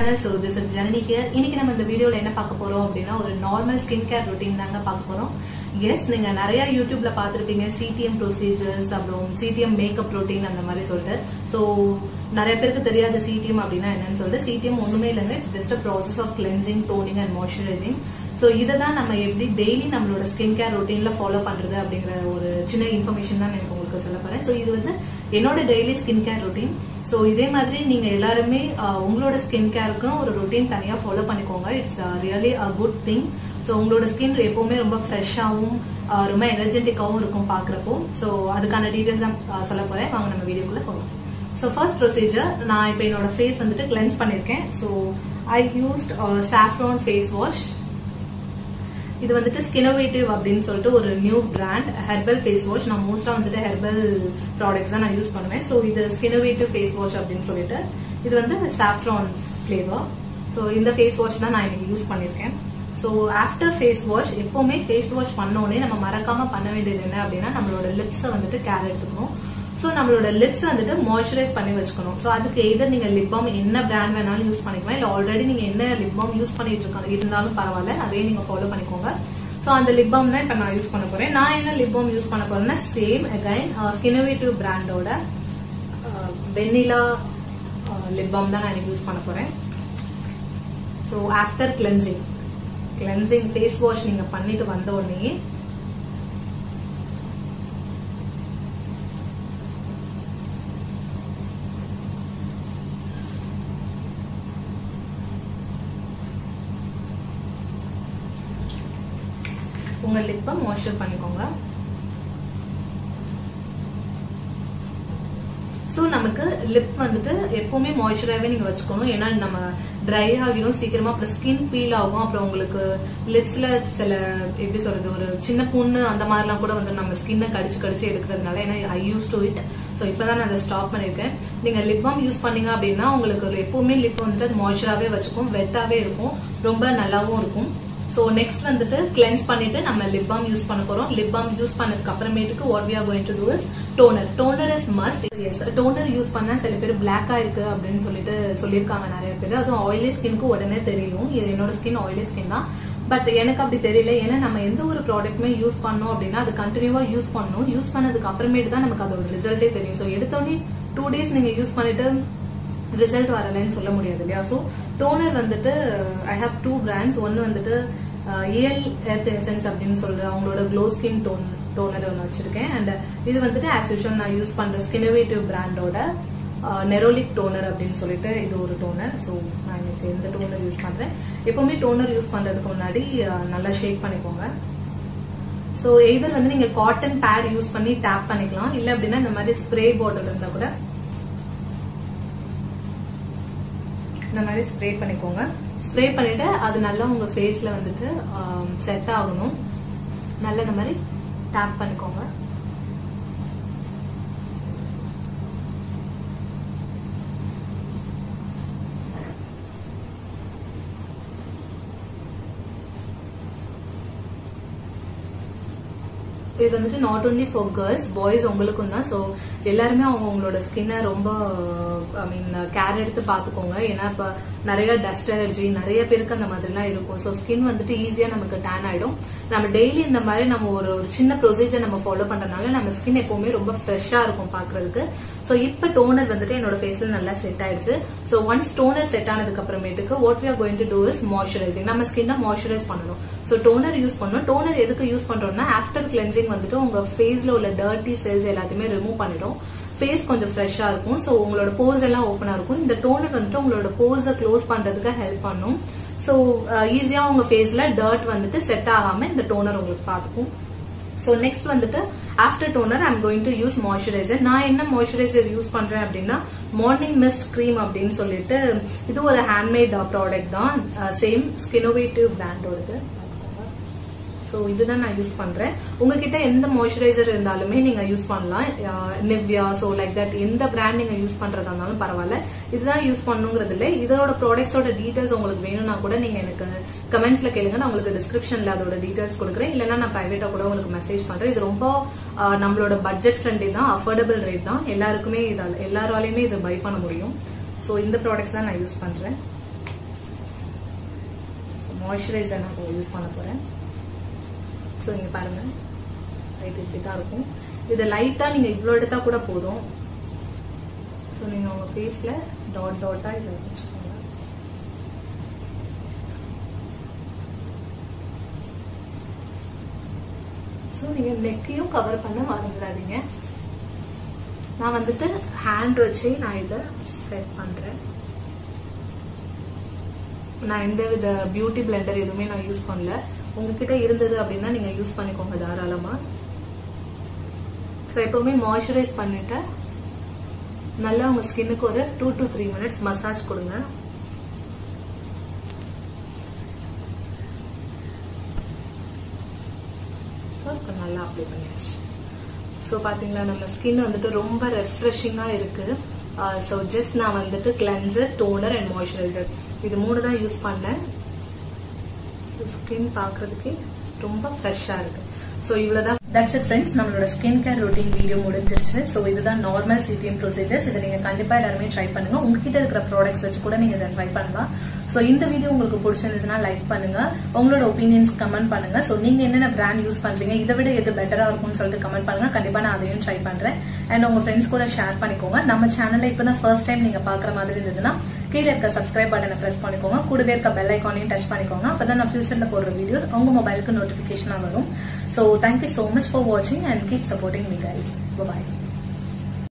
channel so this is Janani here இன்னைக்கு நம்ம இந்த வீடியோல என்ன பார்க்க போறோம் அப்படின்னா ஒரு நார்மல் ஸ்கின் கேர் ரொட்டீன் தாங்க பார்க்க போறோம் எஸ் நீங்க நிறைய யூடியூப்ல பார்த்துருப்பீங்க சிடிஎம் ப்ரொசீஜர்ஸ் அப்புறம் சிடிஎம் மேக்கப் ரொட்டீன் அந்த மாதிரி சொல்லிட்டு ஸோ நிறைய பேருக்கு தெரியாத சிடிஎம் அப்படின்னா என்னன்னு சொல்லிட்டு சிடிஎம் ஒண்ணுமே இல்லைங்க it's just a process of cleansing toning and moisturising so இதை தான் நம்ம எப்படி டெய்லி நம்மளோட ஸ்கின் கேர் ரொட்டீன்ல ஃபாலோ பண்றது அப்படிங்கிற ஒரு சின்ன இன்ஃபர்மேஷன் தான் எனக்கு உங்களுக்கு சொல்ல போறேன் ஸோ இது வந்து என்னோட daily skin care routine so இதே மாதிரி நீங்க எல்லாருமே ஆஹ், உங்களோட ஸ்கின் கேருக்கும் ஒரு ரொட்டீன் தனியா ஃபாலோ பண்ணிக்கோங்க it's really a good thing so உங்களோட ஸ்கின் எப்பவுமே ரொம்ப ஃப்ரெஷ்ஷாகவும் ரொம்ப எனர்ஜெட்டிக்காகவும் இருக்கும் பார்க்குறப்போ ஸோ அதுக்கான டீட்டெயில்ஸ் தான் ஆஹ், சொல்ல போறேன் வாங்க நம்ம வீடியோக்குள்ள போகலாம் ஸோ ஃபர்ஸ்ட் ப்ரொசீஜர் நான் இப்போ என்னோட ஃபேஸ் வந்துட்டு கிளென்ஸ் பண்ணியிருக்கேன் so I used saffron face wash இது வந்துட்டு ஸ்கினோவேட்டிவ் அப்படின்னு சொல்லிட்டு ஒரு new brand herbal face wash நான் மோஸ்டா வந்துட்டு ஹெர்பல் ப்ராடக்ட்ஸ் தான் நான் யூஸ் பண்ணுவேன் ஸோ இது ஸ்கினோவேட்டிவ் ஃபேஸ் வாஷ் அப்படின்னு சொல்லிட்டு இது வந்து சாஃப்ரான் ஃபிளேவர் ஸோ இந்த ஃபேஸ் வாஷ் தான் நான் இன்னைக்கு யூஸ் பண்ணியிருக்கேன் ஸோ ஆஃப்டர் ஃபேஸ் வாஷ் எப்பவுமே ஃபேஸ் வாஷ் பண்ணோடனே நம்ம மறக்காம பண்ண வேண்டியது என்ன அப்படின்னா நம்மளோட லிப்ஸை வந்துட்டு கேர் எடுத்துக்கணும் ஸோ நம்மளோட லிப்ஸ் வந்துட்டு மாய்ஸ்சரைஸ் பண்ணி வச்சுக்கணும் ஸோ அதுக்கு எதர் நீங்க லிப் பாம் என்ன பிராண்ட் வேணாலும் யூஸ் பண்ணிக்கலாம் இல்லை ஆல்ரெடி நீங்க என்ன லிப் பாம் யூஸ் பண்ணிட்டு இருக்காங்க இருந்தாலும் பரவாயில்ல அதே நீங்க ஃபாலோ பண்ணிக்கோங்க ஸோ அந்த லிப் பாம் தான் இப்போ நான் யூஸ் பண்ண போறேன் நான் என்ன லிப் பாம் யூஸ் பண்ண போறேன்னா சேம் அகைன் ஸ்கினோவேட்டிவ் பிராண்டோட வெண்ணிலா லிப் பாம் தான் நான் எனக்கு யூஸ் பண்ண போறேன் so after cleansing cleansing face wash நீங்க பண்ணிட்டு வந்த உடனே உங்க லிப்பை மாய்ஸ்சர் பண்ணிக்கோங்க ஸோ நமக்கு லிப் வந்துட்டு எப்பவுமே மாய்ஸ்சராகவே நீங்க வச்சுக்கணும் ஏன்னா நம்ம ட்ரை ஆகிடும் சீக்கிரமா அப்புறம் ஸ்கின் பீல் ஆகும் அப்புறம் உங்களுக்கு லிப்ஸ்ல சில எப்படி சொல்றது ஒரு சின்ன புண்ணு அந்த மாதிரிலாம் கூட வந்து நம்ம ஸ்கின்னை கடிச்சு கடிச்சு எடுக்கிறதுனால ஏன்னா I use to it so இப்போதான் நான் அதை ஸ்டாப் பண்ணியிருக்கேன் நீங்க லிப் பாம் யூஸ் பண்ணீங்க அப்படின்னா உங்களுக்கு எப்பவுமே லிப் வந்துட்டு அது மாய்ஸ்சராகவே வச்சுக்கும் வெட்டாவே இருக்கும் ரொம்ப நல்லாவும் இருக்கும் ஸோ நெக்ஸ்ட் வந்துட்டு கிளென்ஸ் பண்ணிட்டு நம்ம லிப் பாம் யூஸ் பண்ண போறோம் லிப் பாம் யூஸ் பண்ணதுக்கு அப்புறமேட்டுக்கு what we are going to do is toner toner is must yes toner use பண்ணா சில பேர் பிளாக்கா இருக்கு அப்படின்னு சொல்லிட்டு சொல்லியிருக்காங்க நிறைய பேர் அதுவும் ஆயிலி ஸ்கின்க்கு உடனே தெரியும் இது என்னோட ஸ்கின் ஆயிலி ஸ்கின் தான் பட் எனக்கு அப்படி தெரியல ஏன்னா நம்ம எந்த ஒரு ப்ராடக்ட்டுமே யூஸ் பண்ணோம் அப்படின்னா அது கண்டினியூவா யூஸ் பண்ணணும் யூஸ் பண்ணதுக்கு அப்புறமேட்டு தான் நமக்கு அதோட ரிசல்ட்டே தெரியும் ஸோ எடுத்தோடனே டூ டேஸ் நீங்க யூஸ் பண்ணிட்டு ரிசல்ட் வரலைன்னு சொல்ல முடியாது இல்லையா ஸோ டோனர் வந்துட்டு ஐ ஹாவ் டூ பிராண்ட்ஸ் ஒன்று வந்துட்டு ஏஎல் எர்த் எசன்ஸ் அப்படின்னு சொல்ற அவங்களோட க்ளோ ஸ்கின் டோன் டோனர் ஒன்று வச்சிருக்கேன் அண்ட் இது வந்துட்டு ஆஸ் யூஷுவல் நான் யூஸ் பண்ற ஸ்கினோவேட்டிவ் பிராண்டோட நெரோலிக் டோனர் அப்படின்னு சொல்லிட்டு இது ஒரு டோனர் ஸோ நான் இன்னைக்கு இந்த டோனர் யூஸ் பண்றேன் எப்பவுமே டோனர் யூஸ் பண்றதுக்கு முன்னாடி அஹ், நல்லா ஷேக் பண்ணிக்கோங்க ஸோ எய்தர் வந்து நீங்க காட்டன் பேட் யூஸ் பண்ணி டேப் பண்ணிக்கலாம் இல்லை அப்படின்னா இந்த மாதிரி ஸ்ப்ரே பாட்டில் இருந்தா கூட இந்த மாதிரி ஸ்ப்ரே பண்ணிக்கோங்க ஸ்ப்ரே பண்ணிட்டு அது நல்லா உங்க ஃபேஸ்ல வந்துட்டு செட் ஆகணும் நல்லா இந்த மாதிரி டேப் பண்ணிக்கோங்க இது வந்துட்டு not only for girls boys உங்களுக்கும் தான் ஸோ எல்லாருமே அவங்க உங்களோட ஸ்கின்னை ரொம்ப ஐ மீன் கேர் எடுத்து பார்த்துக்கோங்க ஏன்னா இப்போ நிறைய டஸ்ட் அலர்ஜி நிறைய பேருக்கு அந்த மாதிரிலாம் இருக்கும் ஸோ ஸ்கின் வந்துட்டு ஈஸியாக நமக்கு டேன் ஆயிடும் நம்ம டெய்லி இந்த மாதிரி நம்ம ஒரு ஒரு சின்ன ப்ரொசீஜர் நம்ம ஃபாலோ பண்றதுனால நம்ம ஸ்கின் எப்பவுமே ரொம்ப ஃப்ரெஷ்ஷாக இருக்கும் பார்க்கிறதுக்கு ஸோ இப்போ டோனர் வந்துட்டு என்னோட ஃபேஸ்ல நல்லா செட் ஆயிடுச்சு ஸோ ஒன்ஸ் டோனர் செட் ஆனதுக்கு அப்புறமேட்டுக்கு what we are going to do is moisturising நம்ம ஸ்கின்னை மாய்ஸ்சரைஸ் பண்ணணும் ஸோ டோனர் யூஸ் பண்ணணும் டோனர் எதுக்கு யூஸ் பண்றோம்னா ஆஃப்டர் கிளென்சிங் வந்துட்டு உங்க ஃபேஸ்ல உள்ள டர்ட்டி செல்ஸ் எல்லாத்தையுமே ரிமூவ் பண்ணிடும் ஃபேஸ் கொஞ்சம் ஃப்ரெஷ்ஷா இருக்கும் ஸோ உங்களோட போர்ஸ் எல்லாம் ஓப்பனா இருக்கும் இந்த டோனர் வந்துட்டு உங்களோட போர்ஸை க்ளோஸ் பண்றதுக்கு ஹெல்ப் பண்ணும் ஸோ ஈஸியா உங்க ஃபேஸ்ல டர்ட் வந்துட்டு செட் ஆகாம இந்த டோனர் உங்களுக்கு பார்த்துக்கும் ஸோ நெக்ஸ்ட் வந்துட்டு after toner I'm going to use moisturiser நான் என்ன மாய்ஸ்சரைசர் யூஸ் பண்றேன் அப்படின்னா மார்னிங் மிஸ்ட் க்ரீம் அப்படின்னு சொல்லிட்டு இது ஒரு ஹேண்ட்மேட் ப்ராடக்ட் தான் சேம் ஸ்கினோவேட்டிவ் பிராண்டோடது ஸோ இதுதான் நான் யூஸ் பண்றேன் உங்ககிட்ட எந்த மாய்ஸ்சரைசர் இருந்தாலுமே நீங்க யூஸ் பண்ணலாம் நிவ்யா ஸோ லைக் தட் எந்த பிராண்ட் நீங்க யூஸ் பண்றதா இருந்தாலும் பரவாயில்ல இதுதான் யூஸ் பண்ணுங்கிறது இல்லை இதோட ப்ராடக்ட்ஸோட டீடைல்ஸ் உங்களுக்கு வேணும்னா கூட நீங்க எனக்கு கமெண்ட்ஸ்ல கேளுங்க நான் உங்களுக்கு டிஸ்கிரிப்ஷன்ல அதோட டீடைல்ஸ் கொடுக்குறேன் இல்லைன்னா நான் பிரைவேட்டா கூட உங்களுக்கு மெசேஜ் பண்றேன் இது ரொம்ப ஆஹ், நம்மளோட பட்ஜெட் ஃப்ரெண்ட்லி தான் அஃபோர்டபுள் ரேட் தான் எல்லாருக்குமே இதால எல்லாராலையுமே இதை பை பண்ண முடியும் ஸோ இந்த ப்ராடக்ட்ஸ் தான் நான் யூஸ் பண்றேன் மாய்ஸ்சரைசர் நான் யூஸ் பண்ண போறேன் ஸோ இங்க பாருங்க லைட் இப்படி தான் இருக்கும் இது லைட்டா நீங்க இவ்வளோ எடுத்தா கூட போதும் ஸோ நீங்க உங்க ஃபேஸ்ல டாட் டாட்டா இதை வச்சுக்கோங்க ஸோ நீங்க நெக்கையும் கவர் பண்ண மறந்துடாதீங்க நான் வந்துட்டு ஹேண்ட் வச்சு நான் இதை செட் பண்றேன் நான் எந்த வித பியூட்டி பிளெண்டர் எதுவுமே நான் யூஸ் பண்ணல உங்ககிட்ட இருந்தது அப்படின்னா நீங்க யூஸ் பண்ணிக்கோங்க தாராளமா ஸோ எப்பவுமே மாய்ஸ்சரைஸ் பண்ணிட்டு நல்லா உங்க ஸ்கின்னுக்கு ஒரு two to three minutes massage கொடுங்க ஸோ இப்போ நல்லா அப்ளை பண்ணியாச்சு ஸோ பார்த்தீங்களா நம்ம ஸ்கின் வந்துட்டு ரொம்ப ரெஃப்ரெஷிங்காக இருக்கு ஸோ ஜஸ்ட் நான் வந்துட்டு கிளென்சர் டோனர் அண்ட் மாய்ஸ்சரைசர் இது மூணு தான் யூஸ் பண்ணேன் ஸ்கின் பார்க்கறதுக்கே ரொம்ப ஃப்ரெஷ்ஷாக இருக்கு ஸோ இவ்வளோதான் தட்ஸ் இட் ஃப்ரெண்ட்ஸ் நம்மளோட ஸ்கின் கேர் ரொட்டீன் வீடியோ முடிஞ்சிருச்சு ஸோ இதுதான் நார்மல் சிடிஎம் ப்ரொசீஜர்ஸ் இதை நீங்க கண்டிப்பா எல்லாருமே ட்ரை பண்ணுங்க உங்ககிட்ட இருக்கிற ப்ராடக்ட்ஸ் வச்சு கூட நீங்க இதை ட்ரை பண்ணலாம் ஸோ இந்த வீடியோ உங்களுக்கு பிடிச்சிருந்ததுன்னா லைக் பண்ணுங்க உங்களோட ஒப்பீனியன்ஸ் கமெண்ட் பண்ணுங்க ஸோ நீங்க என்னென்ன பிராண்ட் யூஸ் பண்றீங்க இதை விட எது பெட்டரா இருக்கும்னு சொல்லிட்டு கமெண்ட் பண்ணுங்க கண்டிப்பா நான் அதையும் ட்ரை பண்றேன் அண்ட் உங்க ஃப்ரெண்ட்ஸ் கூட ஷேர் பண்ணிக்கோங்க நம்ம சேனல்ல இப்பதான் ஃபர்ஸ்ட் டைம் நீங்க பாக்குற மாதிரி இருந்ததுன்னா கீழே இருக்க சப்ஸ்கிரைப் பட்டனை பிரஸ் பண்ணிக்கோங்க கூடவே இருக்க பெல் ஐக்கானையும் டச் பண்ணிக்கோங்க அப்பதான் நான் ஃபியூச்சர்ல போடுற வீடியோஸ் உங்க மொபைலுக்கு நோட்டிபிகேஷனா வரும் so thank you so much for watching and keep supporting me guys bye bye